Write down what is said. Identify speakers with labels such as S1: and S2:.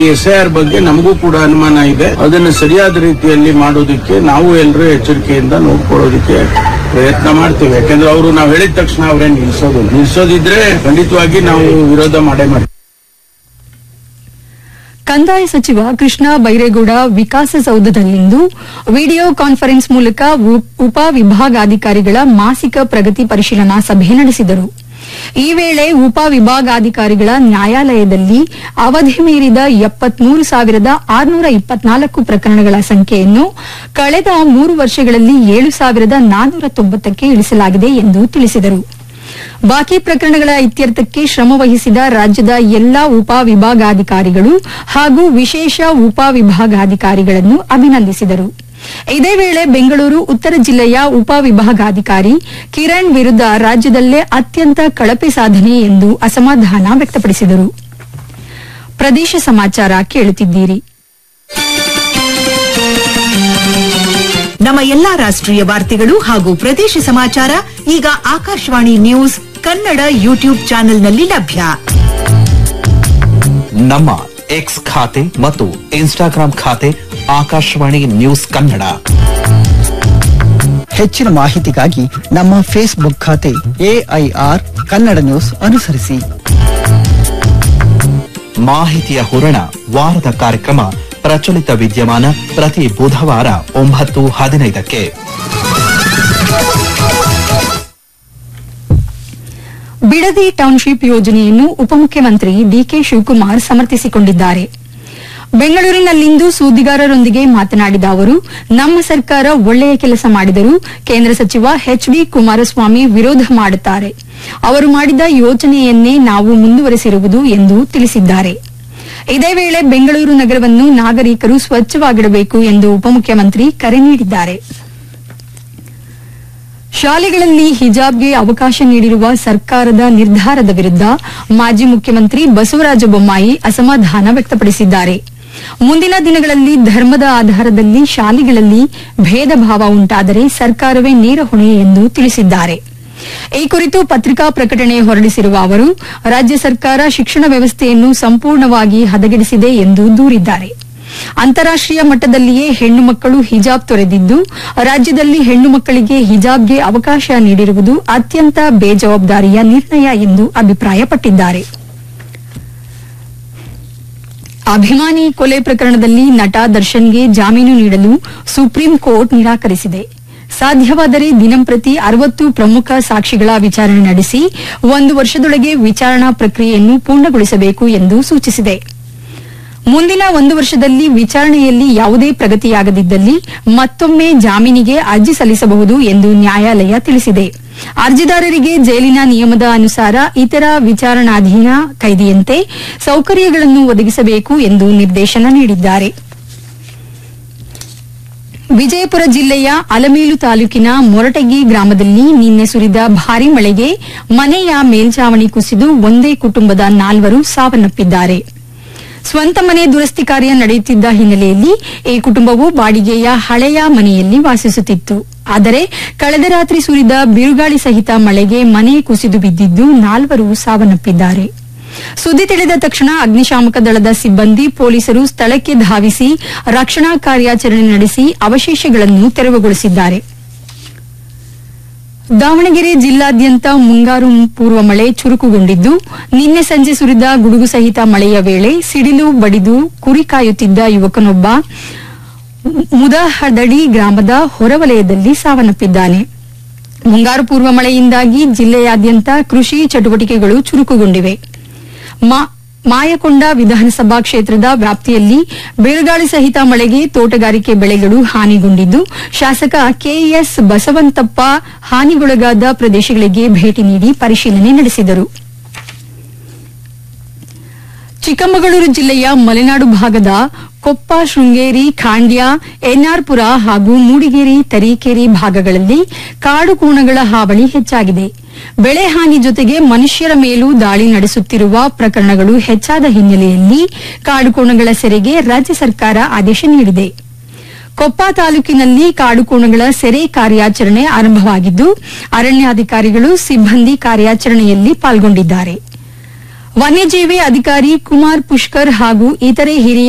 S1: SIR ಬಗ್ಗೆ ನಮಗೂ ಕೂಡ ಅನುಮಾನ ಇದೆ ಅದನ್ನು ಸರಿಯಾದ ರೀತಿಯಲ್ಲಿ ಮಾಡೋದಕ್ಕೆ ನಾವು ಎಲ್ಲರೂ ಎಚ್ಚರಿಕೆಯಿಂದ ನೋಡ್ಕೊಳ್ಳೋದಕ್ಕೆ ಪ್ರಯತ್ನ ಮಾಡ್ತೇವೆ ಯಾಕಂದ್ರೆ ಅವರು ನಾವು ಹೇಳಿದ ತಕ್ಷಣ ಅವ್ರೇನ್ ನಿಲ್ಸೋದು ನಿಲ್ಸೋದಿದ್ರೆ ಖಂಡಿತವಾಗಿ ನಾವು ವಿರೋಧ ಮಾಡೇ ಮಾಡ್ತೀವಿ
S2: ಕಂದಾಯ ಸಚಿವ ಕೃಷ್ಣ ಬೈರೇಗೌಡ ವಿಕಾಸಸೌಧದಲ್ಲಿಂದು ವಿಡಿಯೋ ಕಾನ್ಫರೆನ್ಸ್ ಮೂಲಕ ಉ- ಉಪ ವಿಭಾಗಾಧಿಕಾರಿಗಳ ಮಾಸಿಕ ಪ್ರಗತಿ ಪರಿಶೀಲನಾ ಸಭೆ ನಡೆಸಿದರು ಈ ವೇಳೆ ಉಪ ವಿಭಾಗಾಧಿಕಾರಿಗಳ ನ್ಯಾಯಾಲಯದಲ್ಲಿ ಅವಧಿ ಮೀರಿದ ಎಪ್ಪತ್ಮೂರು ಸಾವಿರದ ಆರುನೂರ ಇಪ್ಪತ್ನಾಲ್ಕು ಪ್ರಕರಣಗಳ ಸಂಖ್ಯೆಯನ್ನು ಕಳೆದ ಮೂರು ವರ್ಷಗಳಲ್ಲಿ ಏಳು ಸಾವಿರದ ನಾನ್ನೂರ ತೊಂಬತ್ತಕ್ಕೆ ಇಳಿಸಲಾಗಿದೆ ಎಂದು ತಿಳಿಸಿದರು ಬಾಕಿ ಪ್ರಕರಣಗಳ ಇತ್ಯರ್ಥಕ್ಕೆ ಶ್ರಮ ವಹಿಸಿದ ರಾಜ್ಯದ ಎಲ್ಲಾ ಉಪ ವಿಭಾಗಾಧಿಕಾರಿಗಳು ಹಾಗೂ ವಿಶೇಷ ಉಪ ವಿಭಾಗಾಧಿಕಾರಿಗಳನ್ನು ಅಭಿನಂದಿಸಿದರು ಇದೇ ವೇಳೆ ಬೆಂಗಳೂರು ಉತ್ತರ ಜಿಲ್ಲೆಯ ಉಪ ವಿಭಾಗಾಧಿಕಾರಿ ಕಿರಣ್ ವಿರುದ್ಧ ರಾಜ್ಯದಲ್ಲೇ ಅತ್ಯಂತ ಕಳಪೆ ಸಾಧನೆ ಎಂದು ಅಸಮಾಧಾನ ವ್ಯಕ್ತಪಡಿಸಿದರು ಪ್ರದೇಶ ಸಮಾಚಾರ ಕೇಳುತ್ತಿದ್ದೀರಿ
S3: ನಮ್ಮ ಎಲ್ಲಾ ರಾಷ್ಟ್ರೀಯ ವಾರ್ತೆಗಳು ಹಾಗೂ ಪ್ರದೇಶ ಸಮಾಚಾರ ಈಗ ಆಕಾಶವಾಣಿ ನ್ಯೂಸ್ ಕನ್ನಡ ಯೂಟ್ಯೂಬ್ ಚಾನೆಲ್ನಲ್ಲಿ ಲಭ್ಯ
S4: ನಮ್ಮ ಎಕ್ಸ್ ಖಾತೆ ಮತ್ತು ಇನ್ಸ್ಟಾಗ್ರಾಂ ಖಾತೆ ಆಕಾಶವಾಣಿ ನ್ಯೂಸ್ ಕನ್ನಡ
S5: ಹೆಚ್ಚಿನ ಮಾಹಿತಿಗಾಗಿ ನಮ್ಮ ಫೇಸ್ಬುಕ್ ಖಾತೆ ಎಐಆರ್ ಕನ್ನಡ ನ್ಯೂಸ್ ಅನುಸರಿಸಿ
S4: ಮಾಹಿತಿಯ ಹೂರಣ ವಾರದ ಕಾರ್ಯಕ್ರಮ ಪ್ರಚಲಿತ ವಿದ್ಯಮಾನ ಪ್ರತಿ ಬುಧವಾರ ಒಂಬತ್ತು ಹದಿನೈದಕ್ಕೆ
S2: ಬಿಡದಿ ಟೌನ್ಶಿಪ್ ಯೋಜನೆಯನ್ನು ಉಪಮುಖ್ಯಮಂತ್ರಿ ಡಿಕೆ ಶಿವಕುಮಾರ್ ಸಮರ್ಥಿಸಿಕೊಂಡಿದ್ದಾರೆ ಬೆಂಗಳೂರಿನಲ್ಲಿಂದು ಸುದ್ದಿಗಾರರೊಂದಿಗೆ ಮಾತನಾಡಿದ ಅವರು ನಮ್ಮ ಸರ್ಕಾರ ಒಳ್ಳೆಯ ಕೆಲಸ ಮಾಡಿದರೂ ಕೇಂದ್ರ ಸಚಿವ ಎಚ್ ಡಿ ಕುಮಾರಸ್ವಾಮಿ ವಿರೋಧ ಮಾಡುತ್ತಾರೆ ಅವರು ಮಾಡಿದ ಯೋಜನೆಯನ್ನೇ ನಾವು ಮುಂದುವರೆಸಿರುವುದು ಎಂದು ತಿಳಿಸಿದ್ದಾರೆ ಇದೇ ವೇಳೆ ಬೆಂಗಳೂರು ನಗರವನ್ನು ನಾಗರಿಕರು ಸ್ವಚ್ಛವಾಗಿಡಬೇಕು ಎಂದು ಉಪಮುಖ್ಯಮಂತ್ರಿ ಕರೆ ನೀಡಿದ್ದಾರೆ ಶಾಲೆಗಳಲ್ಲಿ ಹಿಜಾಬ್ಗೆ ಅವಕಾಶ ನೀಡಿರುವ ಸರ್ಕಾರದ ನಿರ್ಧಾರದ ವಿರುದ್ಧ ಮಾಜಿ ಮುಖ್ಯಮಂತ್ರಿ ಬಸವರಾಜ ಬೊಮ್ಮಾಯಿ ಅಸಮಾಧಾನ ವ್ಯಕ್ತಪಡಿಸಿದ್ದಾರೆ ಮುಂದಿನ ದಿನಗಳಲ್ಲಿ ಧರ್ಮದ ಆಧಾರದಲ್ಲಿ ಶಾಲೆಗಳಲ್ಲಿ ಭೇದ ಭಾವ ಉಂಟಾದರೆ ಸರ್ಕಾರವೇ ನೇರ ಹೊಣೆ ಎಂದು ತಿಳಿಸಿದ್ದಾರೆ ಈ ಕುರಿತು ಪತ್ರಿಕಾ ಪ್ರಕಟಣೆ ಹೊರಡಿಸಿರುವ ಅವರು ರಾಜ್ಯ ಸರ್ಕಾರ ಶಿಕ್ಷಣ ವ್ಯವಸ್ಥೆಯನ್ನು ಸಂಪೂರ್ಣವಾಗಿ ಹದಗೆಡಿಸಿದೆ ಎಂದು ದೂರಿದ್ದಾರೆ ಅಂತಾರಾಷ್ಟೀಯ ಮಟ್ಟದಲ್ಲಿಯೇ ಹೆಣ್ಣು ಮಕ್ಕಳು ಹಿಜಾಬ್ ತೊರೆದಿದ್ದು ರಾಜ್ಯದಲ್ಲಿ ಹೆಣ್ಣು ಮಕ್ಕಳಿಗೆ ಹಿಜಾಬ್ಗೆ ಅವಕಾಶ ನೀಡಿರುವುದು ಅತ್ಯಂತ ಬೇಜವಾಬ್ದಾರಿಯ ನಿರ್ಣಯ ಎಂದು ಅಭಿಪ್ರಾಯಪಟ್ಟಿದ್ದಾರೆ ಅಭಿಮಾನಿ ಕೊಲೆ ಪ್ರಕರಣದಲ್ಲಿ ನಟ ದರ್ಶನ್ಗೆ ಜಾಮೀನು ನೀಡಲು ಸುಪ್ರೀಂ ಕೋರ್ಟ್ ನಿರಾಕರಿಸಿದೆ ಸಾಧ್ಯವಾದರೆ ದಿನಂಪ್ರತಿ ಅರವತ್ತು ಪ್ರಮುಖ ಸಾಕ್ಷಿಗಳ ವಿಚಾರಣೆ ನಡೆಸಿ ಒಂದು ವರ್ಷದೊಳಗೆ ವಿಚಾರಣಾ ಪ್ರಕ್ರಿಯೆಯನ್ನು ಪೂರ್ಣಗೊಳಿಸಬೇಕು ಎಂದು ಸೂಚಿಸಿದೆ ಮುಂದಿನ ಒಂದು ವರ್ಷದಲ್ಲಿ ವಿಚಾರಣೆಯಲ್ಲಿ ಯಾವುದೇ ಪ್ರಗತಿಯಾಗದಿದ್ದಲ್ಲಿ ಮತ್ತೊಮ್ಮೆ ಜಾಮೀನಿಗೆ ಅರ್ಜಿ ಸಲ್ಲಿಸಬಹುದು ಎಂದು ನ್ಯಾಯಾಲಯ ತಿಳಿಸಿದೆ ಅರ್ಜಿದಾರರಿಗೆ ಜೈಲಿನ ನಿಯಮದ ಅನುಸಾರ ಇತರ ವಿಚಾರಣಾಧೀನ ಕೈದಿಯಂತೆ ಸೌಕರ್ಯಗಳನ್ನು ಒದಗಿಸಬೇಕು ಎಂದು ನಿರ್ದೇಶನ ನೀಡಿದ್ದಾರೆ ವಿಜಯಪುರ ಜಿಲ್ಲೆಯ ಅಲಮೇಲು ತಾಲೂಕಿನ ಮೊರಟಗಿ ಗ್ರಾಮದಲ್ಲಿ ನಿನ್ನೆ ಸುರಿದ ಭಾರೀ ಮಳೆಗೆ ಮನೆಯ ಮೇಲ್ಚಾವಣಿ ಕುಸಿದು ಒಂದೇ ಕುಟುಂಬದ ನಾಲ್ವರು ಸಾವನ್ನಪ್ಪಿದ್ದಾರೆ ಸ್ವಂತ ಮನೆ ದುರಸ್ತಿ ಕಾರ್ಯ ನಡೆಯುತ್ತಿದ್ದ ಹಿನ್ನೆಲೆಯಲ್ಲಿ ಈ ಕುಟುಂಬವು ಬಾಡಿಗೆಯ ಹಳೆಯ ಮನೆಯಲ್ಲಿ ವಾಸಿಸುತ್ತಿತ್ತು ಆದರೆ ಕಳೆದ ರಾತ್ರಿ ಸುರಿದ ಬಿರುಗಾಳಿ ಸಹಿತ ಮಳೆಗೆ ಮನೆ ಕುಸಿದು ಬಿದ್ದಿದ್ದು ನಾಲ್ವರು ಸಾವನ್ನಪ್ಪಿದ್ದಾರೆ ಸುದ್ದಿ ತಿಳಿದ ತಕ್ಷಣ ಅಗ್ನಿಶಾಮಕ ದಳದ ಸಿಬ್ಬಂದಿ ಪೊಲೀಸರು ಸ್ಥಳಕ್ಕೆ ಧಾವಿಸಿ ರಕ್ಷಣಾ ಕಾರ್ಯಾಚರಣೆ ನಡೆಸಿ ಅವಶೇಷಗಳನ್ನು ತೆರವುಗೊಳಿಸಿದ್ದಾರೆ ದಾವಣಗೆರೆ ಜಿಲ್ಲಾದ್ಯಂತ ಮುಂಗಾರು ಪೂರ್ವ ಮಳೆ ಚುರುಕುಗೊಂಡಿದ್ದು ನಿನ್ನೆ ಸಂಜೆ ಸುರಿದ ಗುಡುಗು ಸಹಿತ ಮಳೆಯ ವೇಳೆ ಸಿಡಿಲು ಬಡಿದು ಕುರಿ ಕಾಯುತ್ತಿದ್ದ ಯುವಕನೊಬ್ಬ ಮುದಹದಡಿ ಗ್ರಾಮದ ಹೊರವಲಯದಲ್ಲಿ ಸಾವನ್ನಪ್ಪಿದ್ದಾನೆ ಮುಂಗಾರು ಪೂರ್ವ ಮಳೆಯಿಂದಾಗಿ ಜಿಲ್ಲೆಯಾದ್ಯಂತ ಕೃಷಿ ಚಟುವಟಿಕೆಗಳು ಚುರುಕುಗೊಂಡಿವೆ ಮಾ- ಮಾಯಕೊಂಡ ವಿಧಾನಸಭಾ ಕ್ಷೇತ್ರದ ವ್ಯಾಪ್ತಿಯಲ್ಲಿ ಬಿರುಗಾಳಿ ಸಹಿತ ಮಳೆಗೆ ತೋಟಗಾರಿಕೆ ಬೆಳೆಗಳು ಹಾನಿಗೊಂಡಿದ್ದು ಶಾಸಕ ಕೆಎಸ್ ಬಸವಂತಪ್ಪ ಹಾನಿಗೊಳಗಾದ ಪ್ರದೇಶಗಳಿಗೆ ಭೇಟಿ ನೀಡಿ ಪರಿಶೀಲನೆ ನಡೆಸಿದರು ಚಿಕ್ಕಮಗಳೂರು ಜಿಲ್ಲೆಯ ಮಲೆನಾಡು ಭಾಗದ ಕೊಪ್ಪ ಶೃಂಗೇರಿ ಖಾಂಡ್ಯ ಎನ್ಆರ್ಪುರ ಹಾಗೂ ಮೂಡಿಗೇರಿ ತರೀಕೆರೆ ಭಾಗಗಳಲ್ಲಿ ಕಾಡು ಕೋಣಗಳ ಹಾವಳಿ ಹೆಚ್ಚಾಗಿದೆ ಬೆಳೆ ಹಾನಿ ಜೊತೆಗೆ ಮನುಷ್ಯರ ಮೇಲೂ ದಾಳಿ ನಡೆಸುತ್ತಿರುವ ಪ್ರಕರಣಗಳು ಹೆಚ್ಚಾದ ಹಿನ್ನೆಲೆಯಲ್ಲಿ ಕಾಡುಕೋಣಗಳ ಸೆರೆಗೆ ರಾಜ್ಯ ಸರ್ಕಾರ ಆದೇಶ ನೀಡಿದೆ ಕೊಪ್ಪ ತಾಲೂಕಿನಲ್ಲಿ ಕಾಡುಕೋಣಗಳ ಸೆರೆ ಕಾರ್ಯಾಚರಣೆ ಆರಂಭವಾಗಿದ್ದು ಅರಣ್ಯಾಧಿಕಾರಿಗಳು ಸಿಬ್ಬಂದಿ ಕಾರ್ಯಾಚರಣೆಯಲ್ಲಿ ಪಾಲ್ಗೊಂಡಿದ್ದಾರೆ ವನ್ಯಜೀವಿ ಅಧಿಕಾರಿ ಕುಮಾರ್ ಪುಷ್ಕರ್ ಹಾಗೂ ಇತರೆ ಹಿರಿಯ